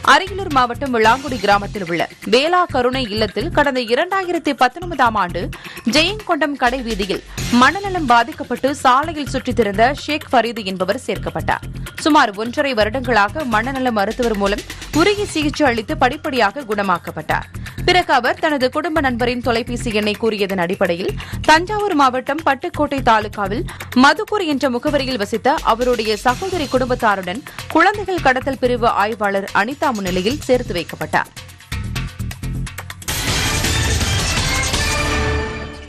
அரியலூர் மாவட்டம் விளாங்குடி கிராமத்தில் உள்ள வேளா கருணை இல்லத்தில் கடந்த இரண்டாயிரத்தி பத்தொன்பதாம் ஆண்டு ஜெயங்கொண்டம் கடை வீதியில் மனநலம் பாதிக்கப்பட்டு சாலையில் சுற்றித் திரிந்த ஷேக் ஃபரீது என்பவர் சேர்க்கப்பட்டார் சுமார் ஒன்றரை வருடங்களாக மனநல மருத்துவர் மூலம் உரிய சிகிச்சை அளித்து படிப்படியாக குணமாக்கப்பட்டார் பிறகு அவர் தனது குடும்ப நண்பரின் தொலைபேசி எண்ணை கூறியதன் அடிப்படையில் தஞ்சாவூர் மாவட்டம் பட்டுக்கோட்டை தாலுகாவில் மதுக்கூர் என்ற முகவரியில் வசித்த அவருடைய சகோதரி குடும்பத்தாருடன் குழந்தைகள் கடத்தல் பிரிவு ஆய்வாளர் அனிதா முன்னிலையில் சேர்த்து வைக்கப்பட்டார்